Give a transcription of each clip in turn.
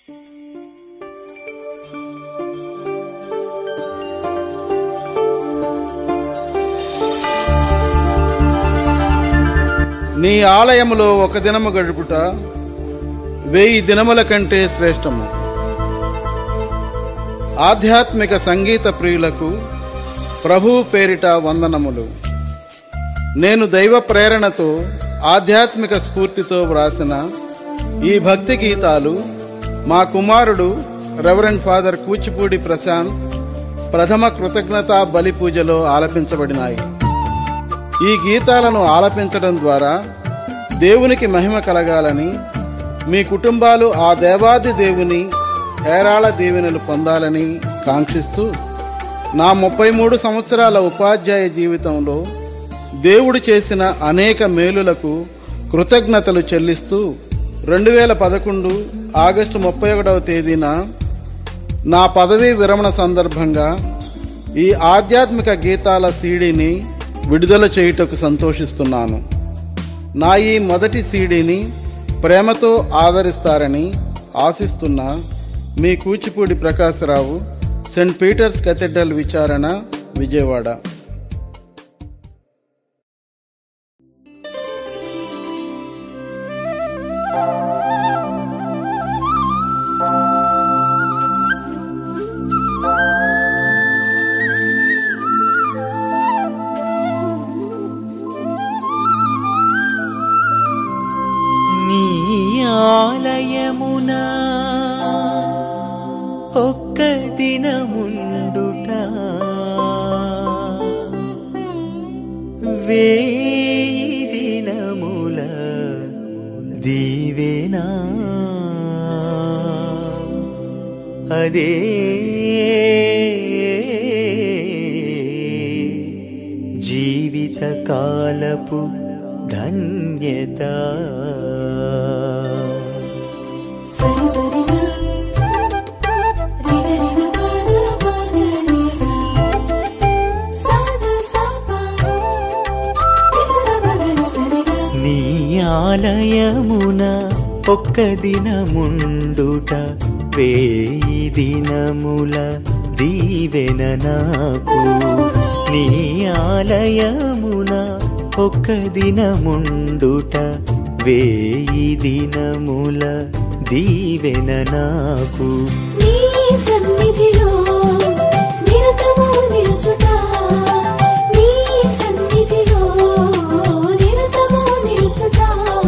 నీ ఆలయములో ఒక దినము గడుపుట వెయ్యి దినముల కంటే శ్రేష్టము ఆధ్యాత్మిక సంగీత ప్రియులకు ప్రభు పేరిట వందనములు నేను దైవ ప్రేరణతో ఆధ్యాత్మిక స్ఫూర్తితో వ్రాసిన ఈ భక్తి గీతాలు మా కుమారుడు రెవరెండ్ ఫాదర్ కూచిపూడి ప్రశాంత్ ప్రథమ కృతజ్ఞతా బలి పూజలో ఆలపించబడినాయి ఈ గీతాలను ఆలపించడం ద్వారా దేవునికి మహిమ కలగాలని మీ కుటుంబాలు ఆ దేవాది దేవుని హేరాళ దీవెనలు పొందాలని కాంక్షిస్తూ నా ముప్పై మూడు సంవత్సరాల ఉపాధ్యాయ జీవితంలో దేవుడు చేసిన అనేక మేలులకు కృతజ్ఞతలు చెల్లిస్తూ రెండు వేల పదకొండు ఆగస్టు ముప్పై ఒకటవ తేదీన నా పదవీ విరమణ సందర్భంగా ఈ ఆధ్యాత్మిక గీతాల సీడీని విడుదల చేయుటకు సంతోషిస్తున్నాను నా ఈ మొదటి సీడీని ప్రేమతో ఆదరిస్తారని ఆశిస్తున్న మీ Kuchipudi Prakasarao Saint Peter's cathedral విచారణ విజయవాడ నీ ఆలయమున ఒక్క దినముండుట వేయి దినముల దీవెనా అదే జీవిత కాలపు ధన్యత సరి సరిగా రిగ రిగ పాద పాద నిసా సాద సాపా నిసర మగని సరిగా నీ ఆలయమున ఒక్క దినముండుట వేయి దినముల దీవెన నాకు నీ ఆలయమున ఒక్క దినముండుట వేయి దినముల దీవెన నాకు నీ సన్నిధిలో నిరతము నిలుచుట నీ సన్నిధిలో నిరతము నిలుచుట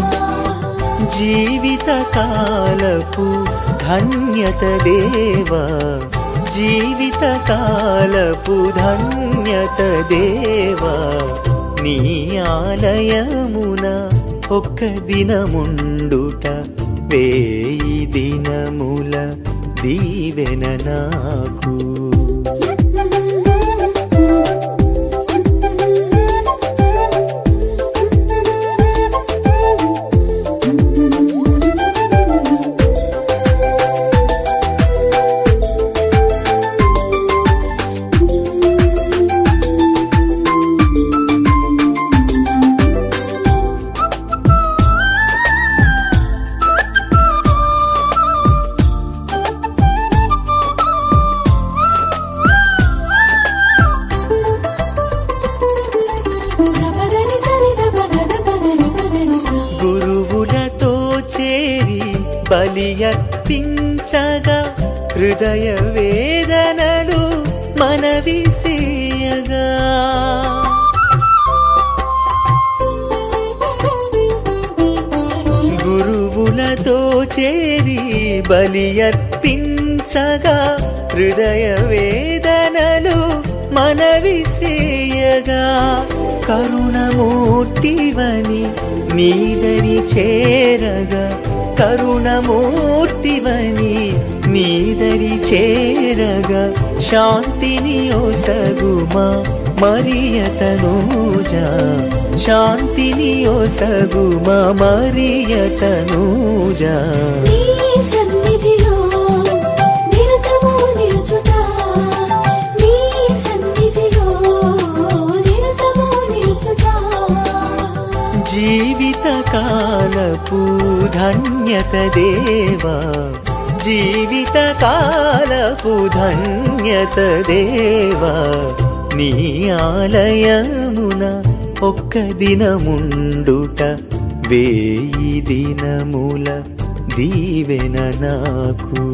జీవిత కాలపు ధన్యత దేవా జీవిత కాలపు ధన్యత దేవా నీ ఆలయమున ఒక్క దినముండుట వేయి దినముల దీవెన నాకు పదని సరిద పగద పగని పగని సా గురువులతో చేరి బలి అర్పించగా హృదయ వేదనలు మనవిసేయగా గురువులతో చేరి బలి అర్పించగా హృదయ వేదనలు మనవిసేయగా కరుణమూర్తివని నీదరి చేరగా కరుణమూర్తివని నీదరి చేరగా శాంతిని ఒసగుమా మరియతనూజా శాంతిని ఒసగుమా మరియతనూజా నీ సన్నిధిలో నిరతము నిలుచుట నీ సన్నిధిలో నిరతము నిలుచుట జీవిత కాలపు ధన్యత దేవా జీవిత కాలపు ధన్యత దేవా నీ ఆలయమున ఒక్క దినముండుట వేయి దినముల దీవెన నాకు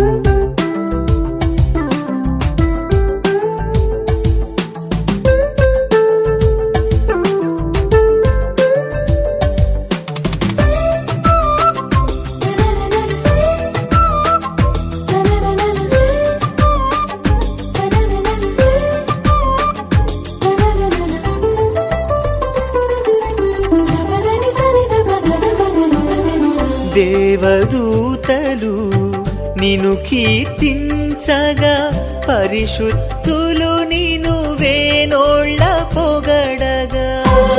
దేవదూతలు నిన్ను కీర్తించగా పరిశుద్ధులు నిన్ను వేనోళ్ళ పొగడగా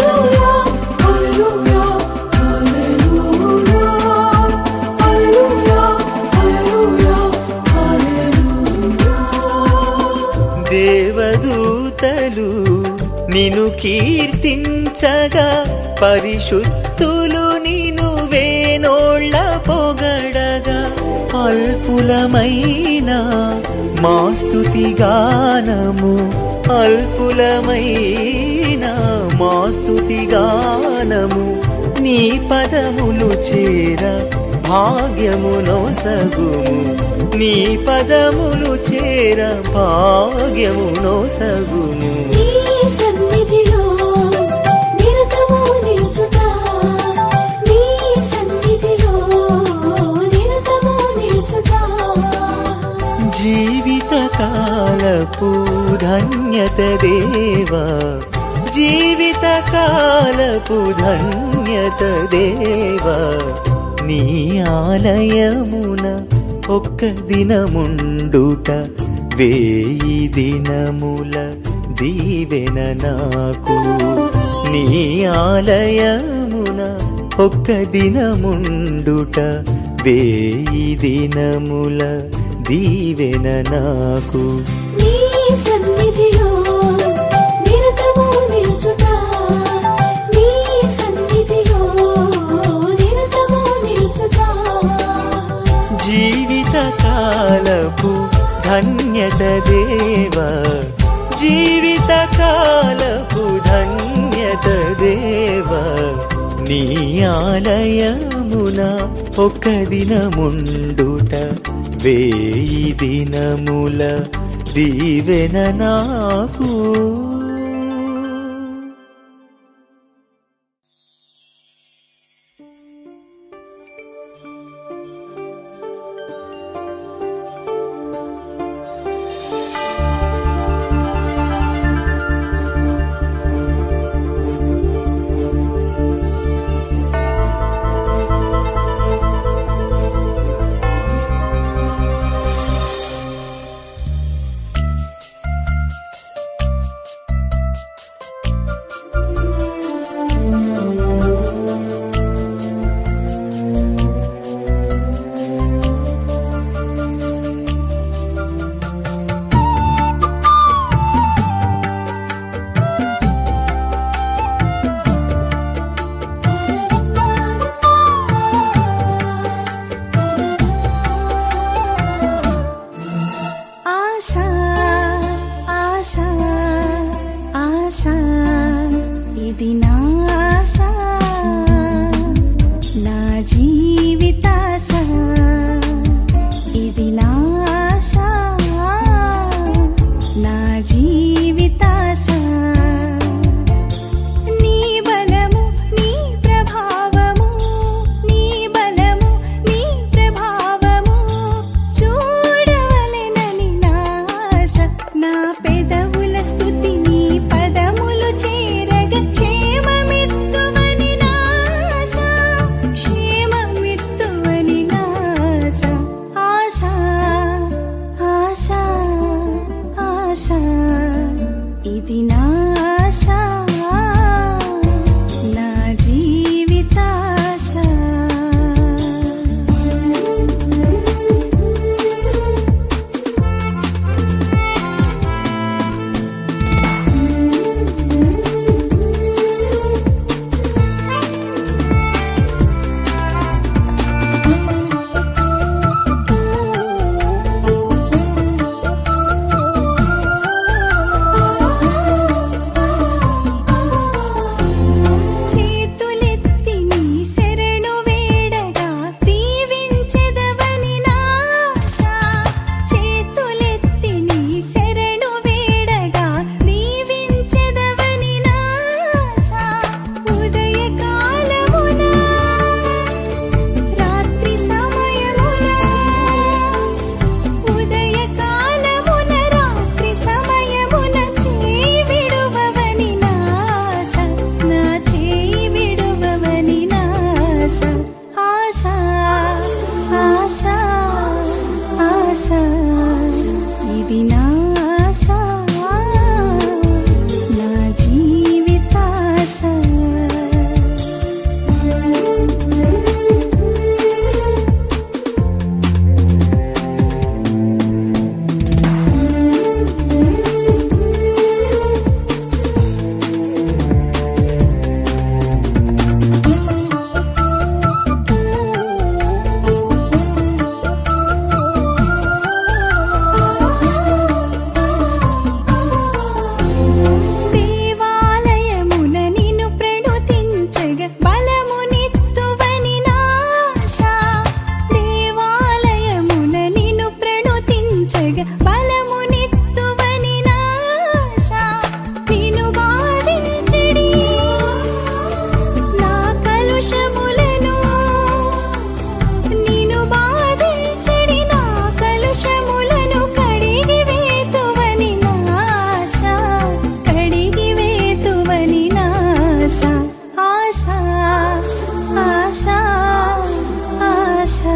దేవదూతలు నిన్ను కీర్తించగా పరిశుద్ధులు నిన్ను వేనోళ్ళ పొగడగా అల్పులమైన మా స్తుతి గానము అల్పులమైన మా స్తుతి గానము నీ పదములు చేర భాగ్యమునో సగుము నీ పదములు చేర భాగ్యమునో సగుము నీ సన్నిధిలో నిరతము నిలుచుట నీ సన్నిధిలో నిరతము నిలుచుట జీవిత కాలపు ధన్యత దేవా జీవిత కాలపు ధన్యత దేవా నీ ఆలయమున ఒక్క దినముండుట వేయి దినముల దీవెన నాకు నీ ఆలయమున ఒక్క దినముండుట వేయి దినముల దీవెన నాకు నీ సన్నిధిలో నిరతము నిలుచుట నీ సన్నిధిలో నిరతము నిలుచుట జీవిత కాలపు ధన్యత దేవా జీవిత కాలపు ధన్యత దేవా నీ ఆలయమున ఒక దినముండుట వేయి దినముల దీవెన నాకు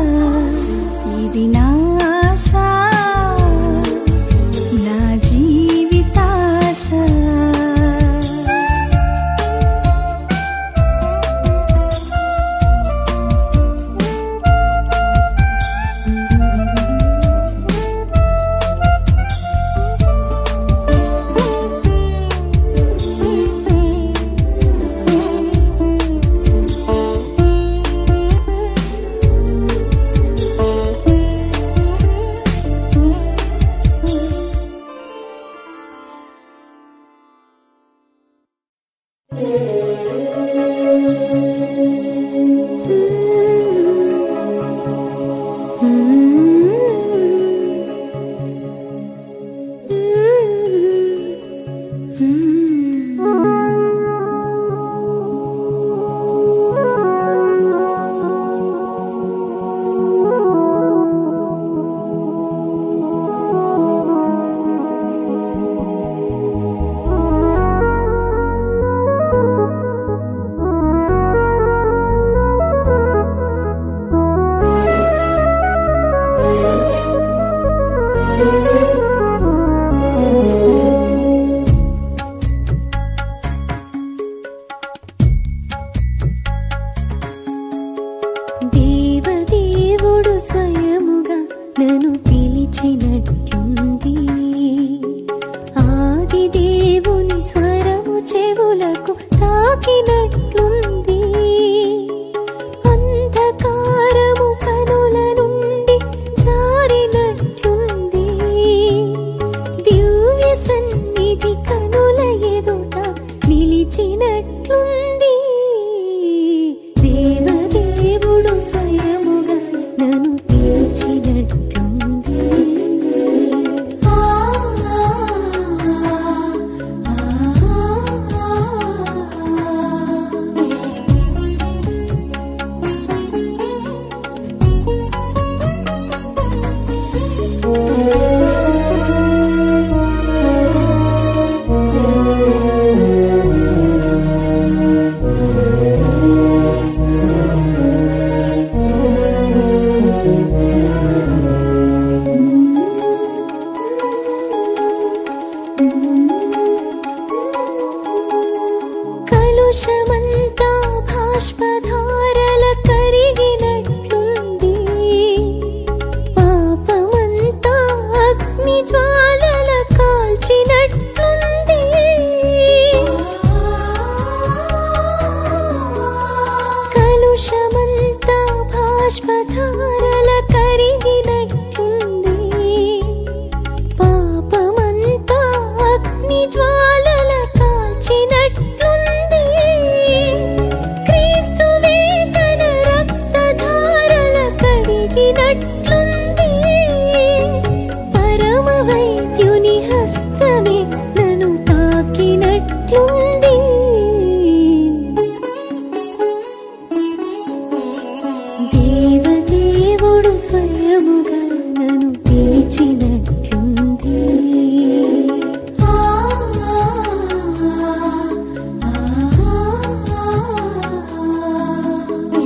ఇది నా ఆశ నా జీవితాశ దేవదేవుడు స్వయముగా నన్ను పిలిచినట్లుంది ఆది దేవుని స్వరము చెవులకు తాకినట్లుంది అంధకారము కనుల నుండి జారినట్లుంది దివ్య సన్నిధి కనుల ఎదుట నిలిచినట్లుంది దేవదేవుడు స్వయముగా నన్ను పిలిచినట్లుంది ఆ, ఆ, ఆ, ఆ. కలుషమంతా భాష్పధారల కరిగినట్లుంది పాపమంతా అగ్ని జ్వాలల కాల్చినట్లుంది కలుషమంతా భాష్పధారల కరిగినట్లుంది పాపమంతా అగ్ని జ్వాలల కాల్చినట్లుంది క్రీస్తువే తన రక్తధారల కడిగినట్లుంది పరమ వైద్యుని హస్తమే నన్ను తాకినట్లుంది దేవదేవుడు స్వయముగా నన్ను పిలిచినట్లుంది ఆ, ఆ, ఆ, ఆ.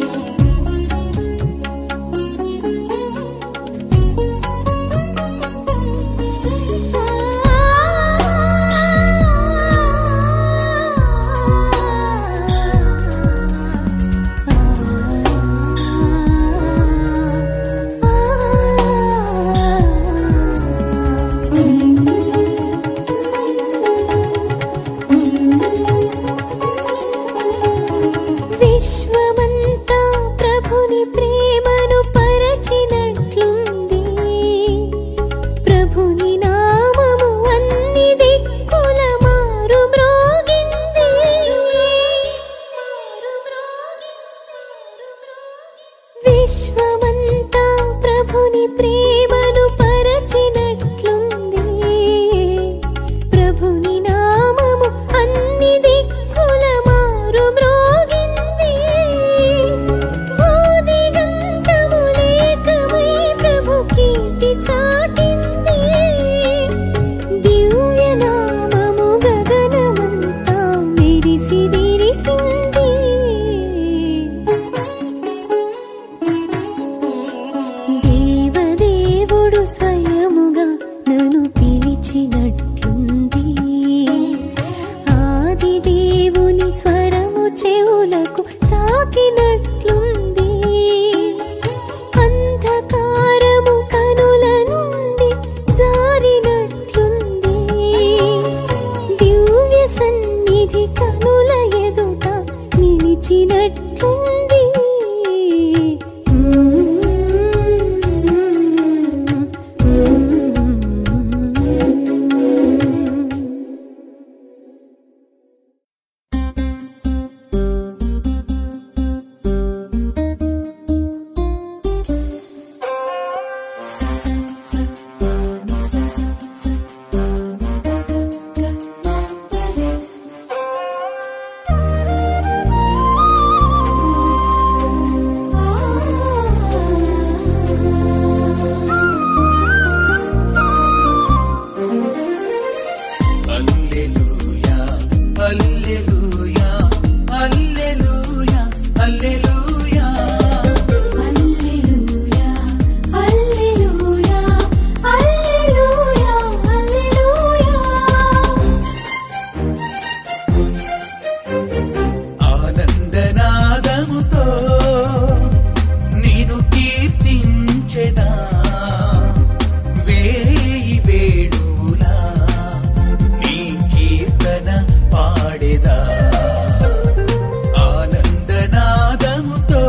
విశ్వమంతా ప్రభుని ప్రేమను పరచినట్లుంది ప్రభుని నామము అన్ని దిక్కుల మారు మ్రోగింది విశ్వమంతా ప్రభుని ప్రేమను పరచినట్లుంది ప్రభుని నామము అన్ని దిక్కుల మారు మ్రోగింది బోధిగంతము లేఖమై ప్రభు కీర్తి చాటింది దివ్య నామము గగనమంతా మెరిసి విరిసింది స్వయముగా నన్ను పిలిచినట్లుంది ఆది దేవుని స్వరము చెవులకు తాకినట్లుంది అంధకారము కనుల నుండి జారినట్లుంది దివ్య సన్నిధి కనుల ఎదుట నిలిచినట్లుంది హల్లెలూయా హల్లెలూయా హల్లెలూయా హల్లెలూయా హల్లెలూయా హల్లెలూయా హల్లెలూయా హల్లెలూయా ఆనందనాదముతో నేను కీర్తించెదా వేయి వేడులా నీ కీర్తన పాడెదా ఆనందనాదముతో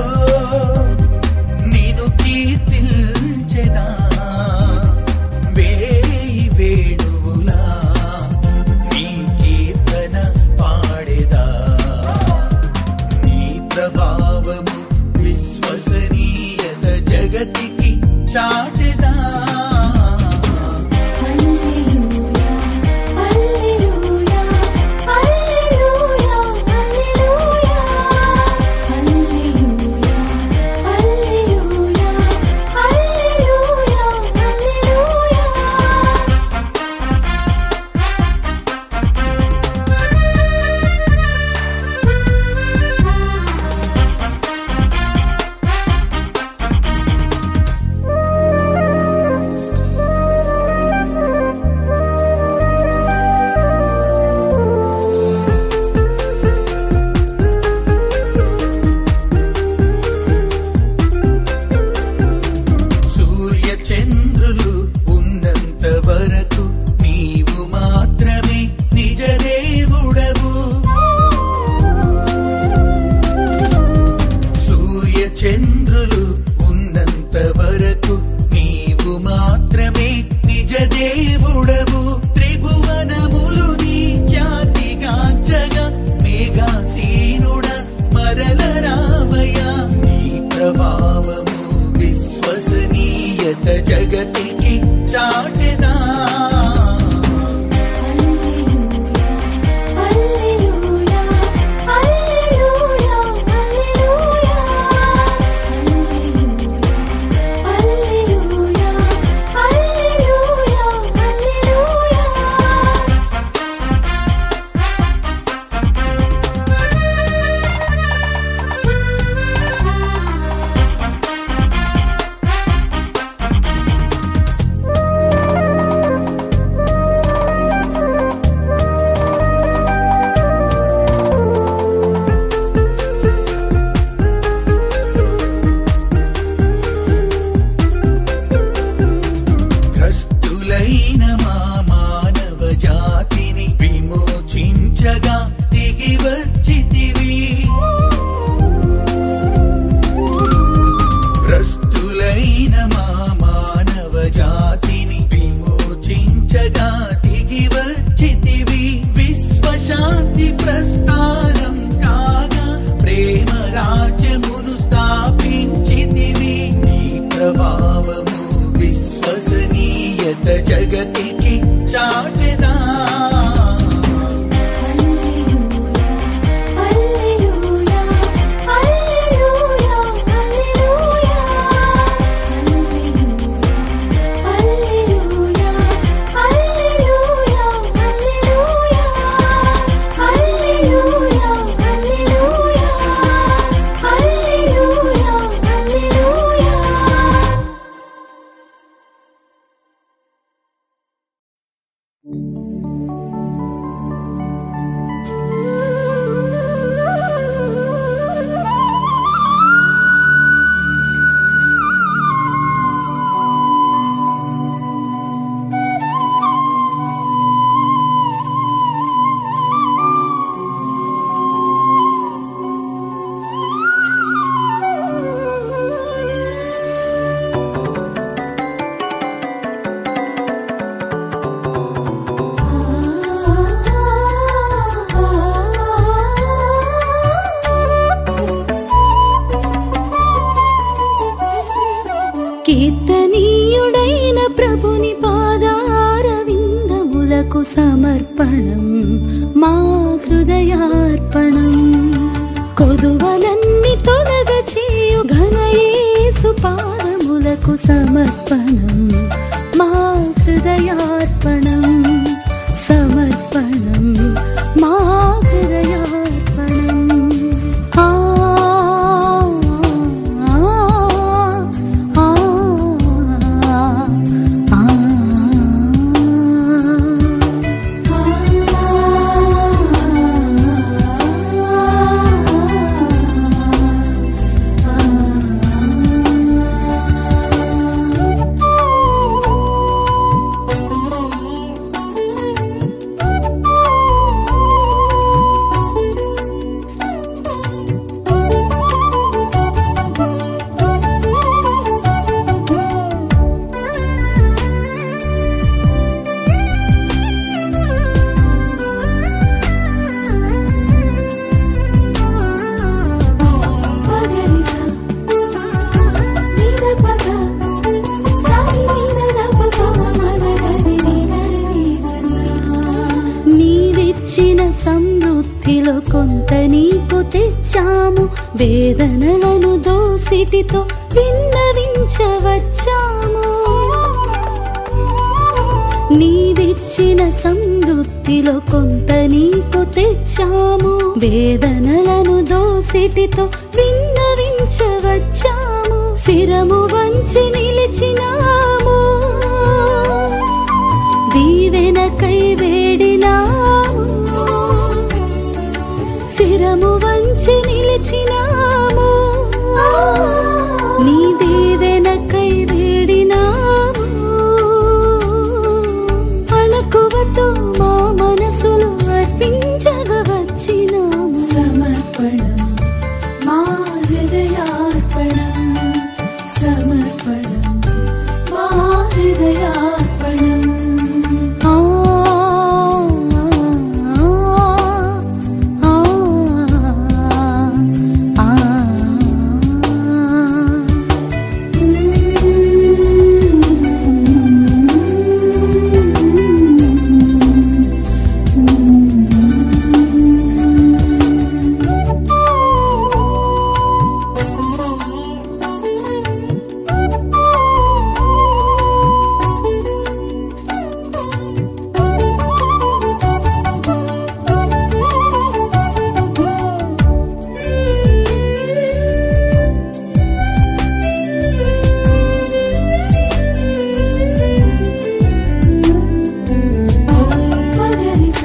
నేను కీర్తించెదా వేయి వేడులా నీ కీర్తన పాడెదా నీ ప్రభావము విశ్వసనీయత జగతికి చాటెదా హల్లెలూయా హల్లెలూయా హల్లెలూయా హల్లెలూయా హల్లెలూయా హల్లెలూయా హల్లెలూయా హల్లెలూయా ఆ కీర్తనీయుడైన ప్రభుని పాదార విందములకు సమర్పణం మా హృదయార్పణం కొదువలన్ని తొలగ చేయు ఘనయేసు పాదములకు సమర్పణం మా హృదయార్పణం సమర్పణం మా హృదయార్పణం ఆ ఆ ఆ నీవిచ్చిన సమృద్ధిలో కొంత నీకు తెచ్చాము వేదనలను దోసిటితో విన్నవించవచ్చాము నీవిచ్చిన సమృద్ధిలో కొంత నీకు తెచ్చాము వేదనలను దోసిటితో విన్నవించవచ్చాము శిరము వంచి నిలిచినాము దీవెనకై వేడినాము శిరము వంచి నిలిచినాము నీ దీవెనకై వేడినాము అణకువతో మా మనసులు అర్పించగవచ్చినాము సమర్పణం మా హృదయార్పణం సమర్పణం మా హృదయార్పణం ఆ ఆ ఆ ఆ పగరిస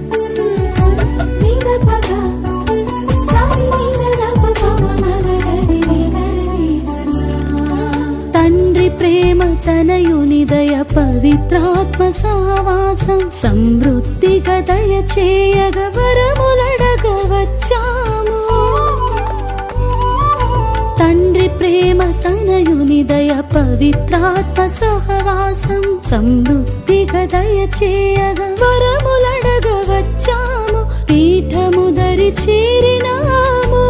మీద పగ సారి మీద లప పమ మగరి నిగరి తండ్రి ప్రేమ తనయునిదయ పవిత్రాత్మ సహవాసం సమృద్ధిగా దయ చేయగ వరములడగ వచ్చాము తండ్రి ప్రేమ తనయునిదయ పవిత్రాత్మ సహవాసం సమృద్ధిగా దయ చేయగ వరములడగ వచ్చాము పీఠము దరి చేరినాము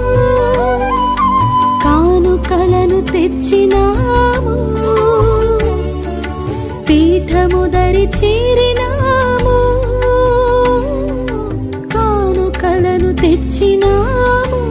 కానుకలను తెచ్చినాము పీఠము దరి చేరినాము కానుకలను తెచ్చినాము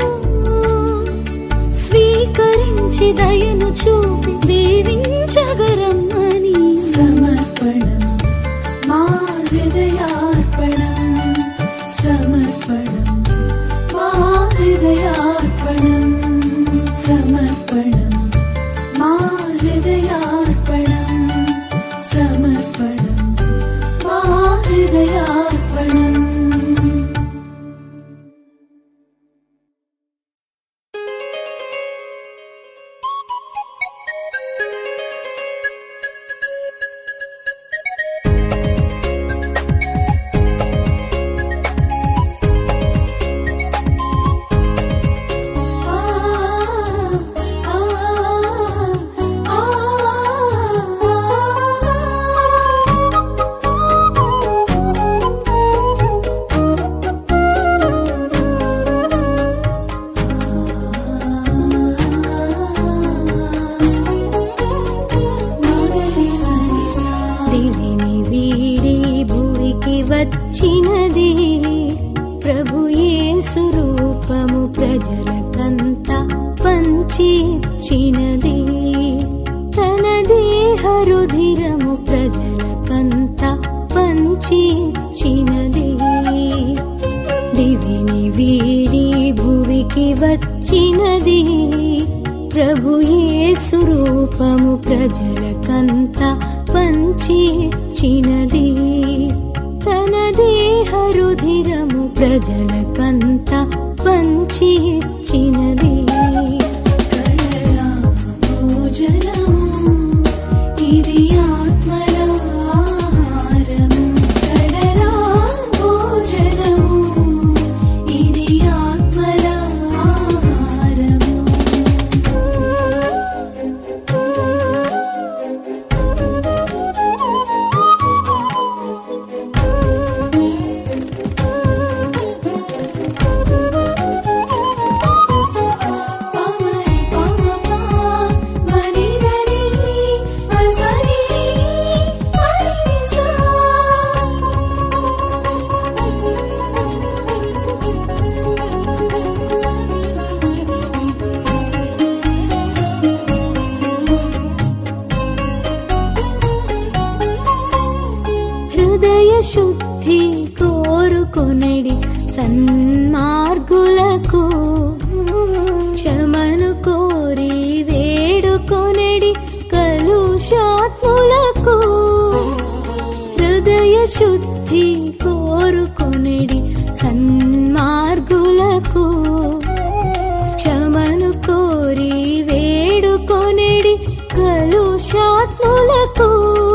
స్వీకరించి దయను చూపి దీవించగరమ్మని సమర్పణం మా హృదయార్పణం సమర్పణం మా హృదయార్పణం సమర్పణం మా హృదయార్పణం సమర్పణం మా హృదయార్పణం ఆ ఆ ఆ లోకి వచ్చినది ప్రభు యేసు రూపము ప్రజలకంతా పంచి ఇచ్చినది తన దేహ రుధిరము ప్రజలకంతా పంచి ఇచ్చినది కడరా భోజనము ఇది ఆత్మల ఆహారము కడరా భోజనము ఇది ఆత్మల ఆహారము పామరి పామపా మనిదని పసరి ఐసా హృదయ శుద్ధి కోరుకొనడి సన్మార్గులకు క్షమను కోరి వేడుకొనడి కలుషాత్ములకు హృదయ శుద్ధి కోరుకొనడి సన్మార్గులకు క్షమను కోరి వేడుకొనడి కలుషాత్ములకు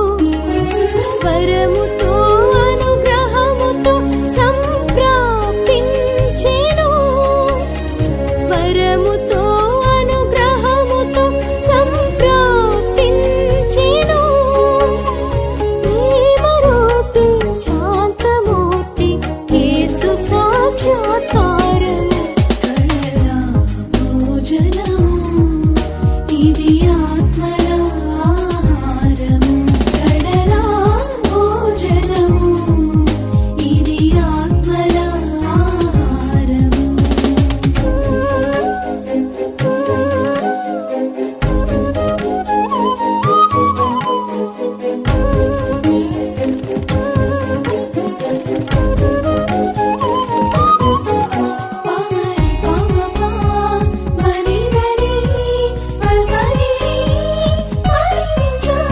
వరముతో అనుగ్రహముతో సంప్రాప్తించెను వరముతో అనుగ్రహముతో సంప్రాప్తించెను ప్రేమరూపి శాంతమూర్తి యేసు సాక్షాత్కారము కడరా భోజనము ఇది ఆత్మల ఆహారము కడరా భోజనము ఇది ఆత్మల ఆహారము పామరి పామపా మనిదని పసరి ఐసా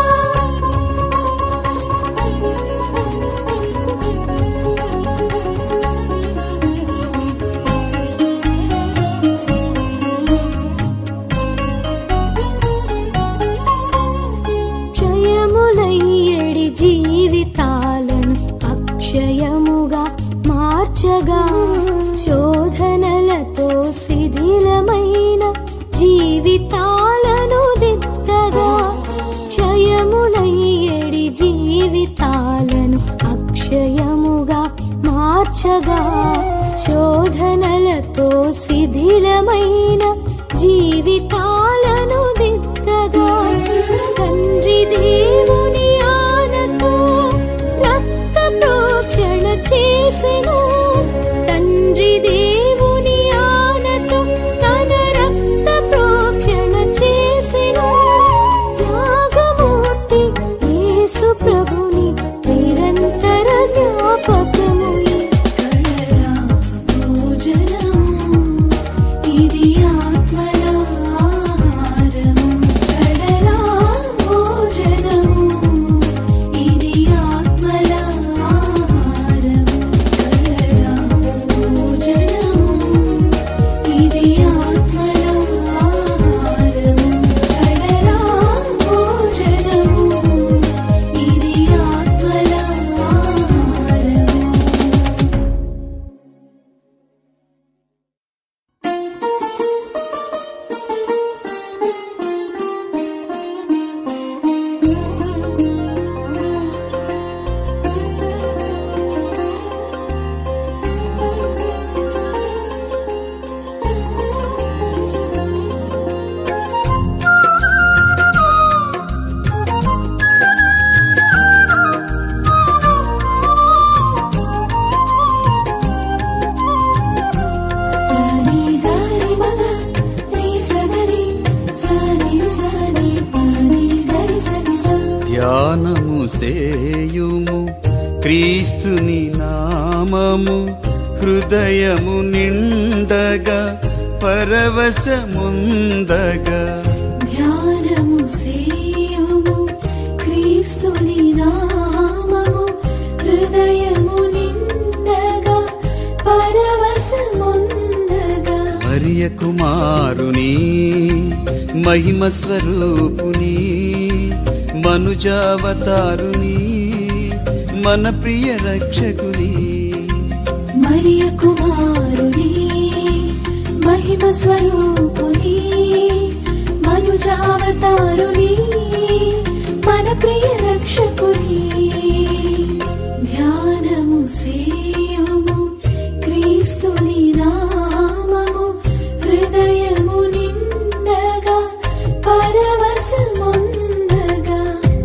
క్షయములయ్యడి జీవితాలను అక్షయముగా మార్చగా శోధనలతో శిథిలమైన జీవితాలను దిద్దగా క్షయములయ్యడి జీవితాలను అక్షయముగా మార్చగా శోధనలతో శిథిలమైన జీవితాలను దిద్దగా తండ్రి దేవుని ఆనతో రక్త ప్రోక్షణ చేసెను తండ్రి దేవుని ఆనతో తన రక్త ప్రోక్షణ చేసెను త్యాగమూర్తి యేసు ప్రభుని నిరంతర జ్ఞాపకము కడరా భోజనము ఇది ఆత్మల ఆహారము కడరా భోజనము ఇది ఆత్మల ఆహారము కడరా భోజనము ఇది ఆత్మల ఆహారము కడరా భోజనము ఇది ఆత్మల ఆహారము పాని గారి మగ నీ సగరి సాని సాని పాని గరి సని సా ధ్యానము సేయుము క్రీస్తుని నామము హృదయము నిండగా పరవశముందగా ధ్యానము సేయుము క్రీస్తుని నామము హృదయము నిండగా పరవశముందగా మరియ కుమారుని మహిమ స్వరూపుని మనుజావతారుని మన ప్రియ రక్షకుని మరియ కుమారుని మహిమ స్వరూపుని మనుజావతారుని మన ప్రియ రక్షకుని ధ్యానము సేయుము క్రీస్తుని నామము హృదయము నిండగా పరవశముందగా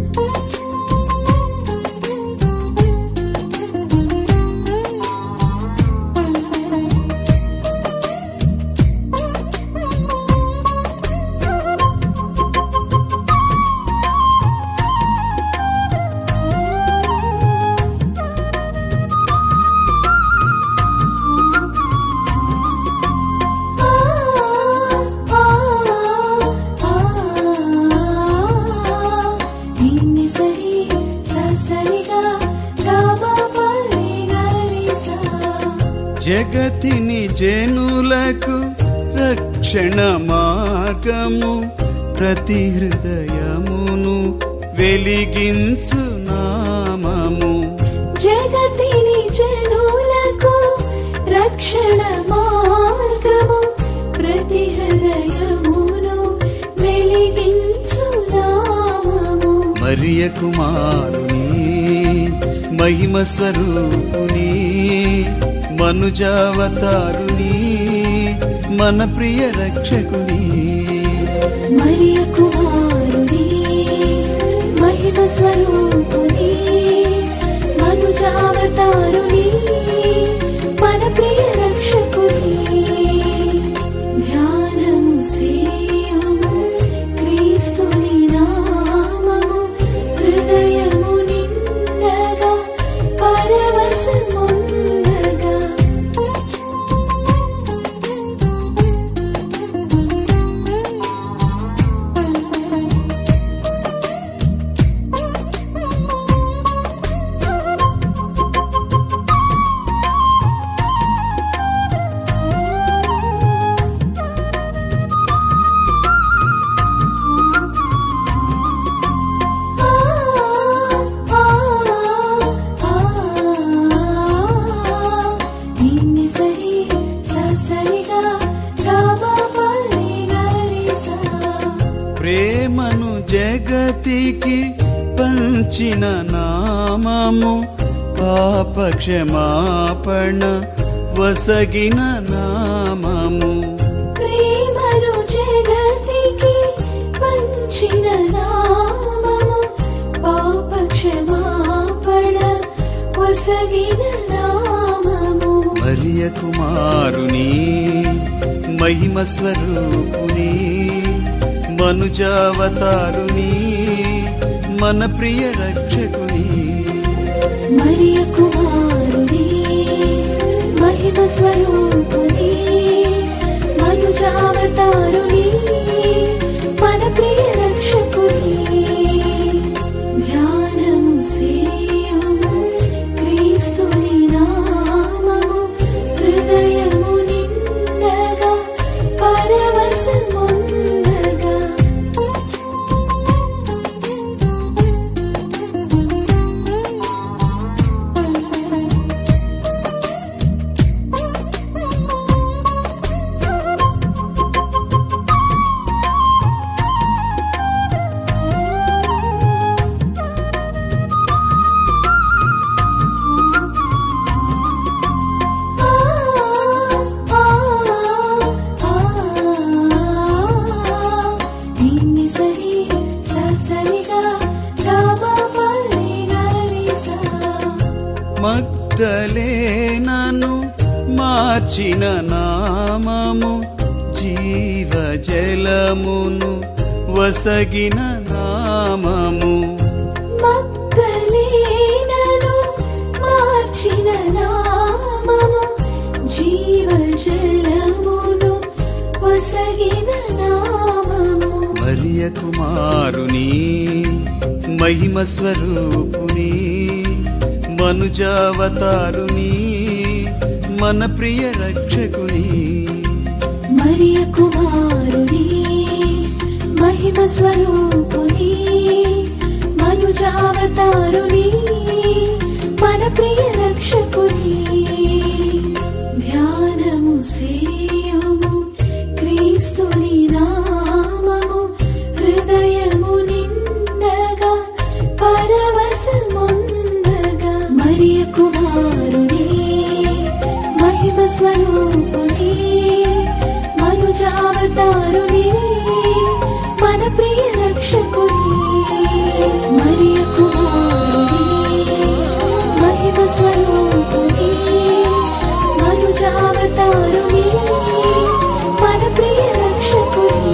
నిన్ని సరి ససరిగా గామా పరి గరిసా జగతిని జనులకు రక్షణ మార్గము ప్రతి హృదయమును వెలిగించు నామము జగతిని జనులకు రక్షణ మార్గము ప్రతి హృదయమును వెలిగించు నామము మరియ కుమారుని మహిమ స్వరూపుని మనుజావతారుని మన ప్రియ రక్షకుని మరియ కుమారుని మహిమ స్వరూపుని మనుజావతారుని మన ప్రియ రక్షకుని ధ్యానము సేయుము క్రీస్తుని నామము హృదయము నిండగా పరవశముందగా నిన్ని సరి ససరిగా గామా పరి గరిసా ప్రేమను జగతికి పంచిన నామము పాప క్షమాపణ వసగిన నామము ప్రేమను జగతికి పంచిన నామము పాప క్షమాపణ వసగిన నామము మరియ కుమారుని మహిమ స్వరూపుని మనుజావతారుని మన ప్రియ రక్షకుని మరియ కుమారుని మహిమ స్వరూపుని మనుజావతారుని మన ప్రియ రక్షకుని ధ్యానము సేయుము క్రీస్తుని నామము హృదయము నిండగా పరవశముందగా నిన్ని సరి ససరిగా గామా పరి గరిసా మగ్ధలేనను మార్చిన నామము జీవజలమును వసగిన నామము మగ్ధలేనను మార్చిన నామము వసగిన నామము మరియ కుమారుని మహిమ స్వరూపుని మనుజావతారుని మన ప్రియ రక్షకుని మరియ కుమారుని మహిమ స్వరూపుని మనుజావతారుని మన ప్రియ రక్షకుని ధ్యానము సేయుము క్రీస్తుని నామము హృదయము నిండగా పరవశముందగా మరియ కుమారుని మహిమ స్వరూపుని మనుజావతారుని మన ప్రియ రక్షకుని మరియ కుమారుని మహిమ స్వరూపుని మనుజావతారుని మన ప్రియ రక్షకుని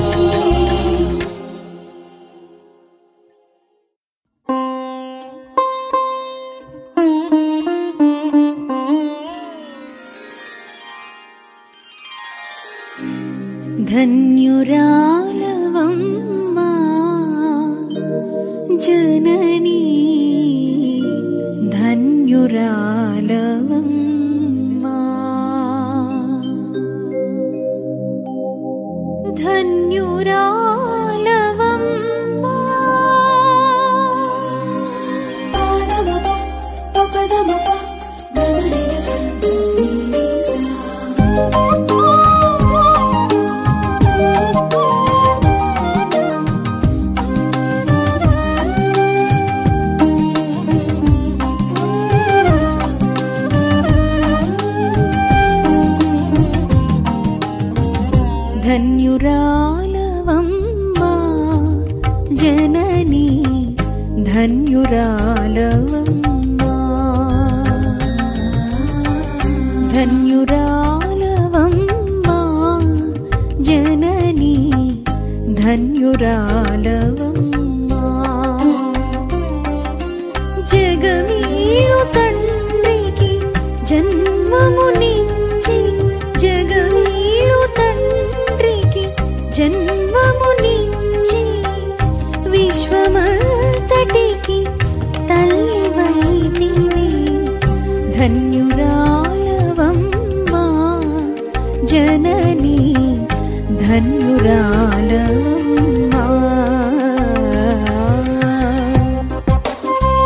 ధన్యురాలవమ్మా జననీ ధన్యురాలవమ్మా ధన్యురాలవమ్మా పాదమప పపదమప గమనిగస నీసా ధన్యురాలవమ్మా జననీ ధన్యురాలవమ్మా ధన్యురాలవమ్మా జననీ ధన్యురాలవమ్మా జగమీలు తండ్రికి జన్మమునిచ్చి జగమీలు తండ్రికి జన్మమునిచ్చి విశ్వమంతటికి తల్లి వైదివి ధన్యురాలవమ్మా జననీ ధన్యురాలవమ్మా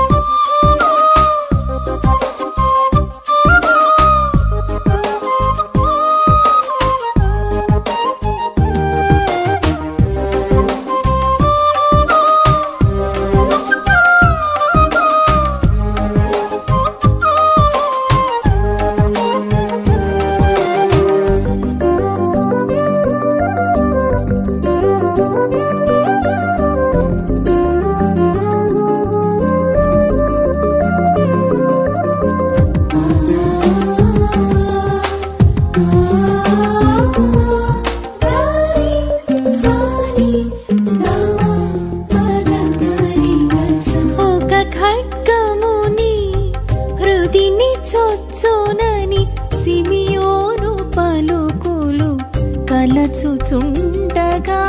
ఒక ఖడ్గముని హృదిని చొచ్చునని సిమియోను పలుకులు కలచుచుండగా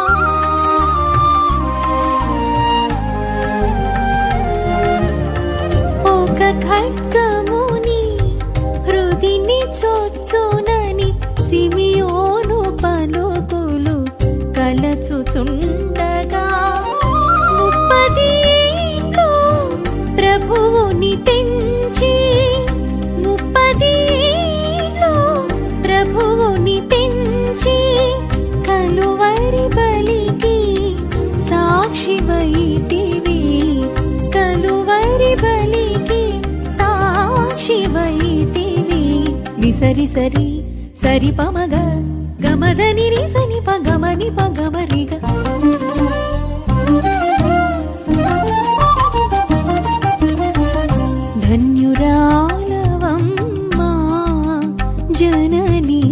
ఒక ఖడ్గముని హృదిని చొచ్చునని సిమియోను పలుకులు కలచుచుండగా ముప్పది ఏండ్లు ప్రభువుని పెంచి ముప్పది ఏండ్లు ప్రభువుని పెంచి కలువరి బలికి సాక్షి వైతివి కలువరి బలికి సాక్షి వైతివి నిసరి సరి సరి పమగ గమదని రి సని ప గమని ప గమరిగ ధన్యురాలవమ్మా జననీ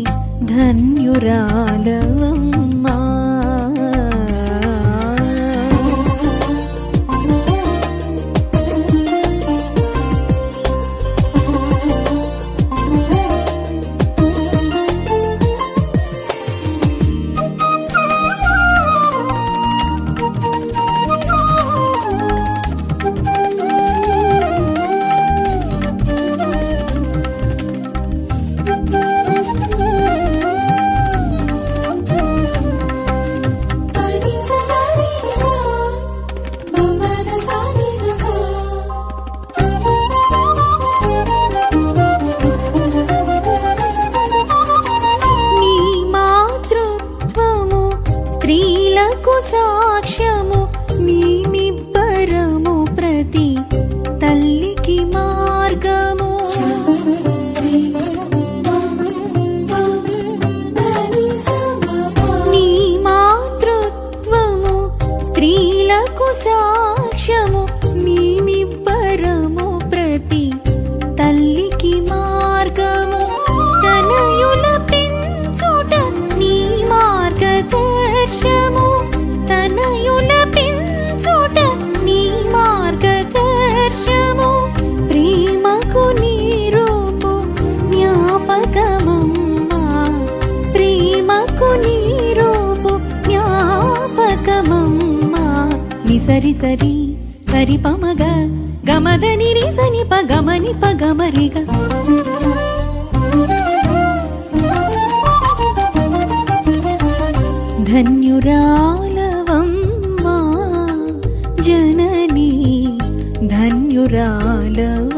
ధన్యురాలవమ్మా ధన్యులకు సాక్ష్యము నీ నిబ్బరము ప్రతి తల్లికి మార్గము తనయుల పెంచుట నీ మార్గదర్శము తనయుల పెంచుట నీ మార్గదర్శము ప్రేమకు నీ రూపు జ్ఞాపకమమ్మా ప్రేమకు నీ రూపు జ్ఞాపకమమ్మా నిసరి సరి సరి పమగ గమద నిరి సని ప గమని ప గమరిగ ధన్యురాలవమ్మా జననీ ధన్యురాలవమ్మా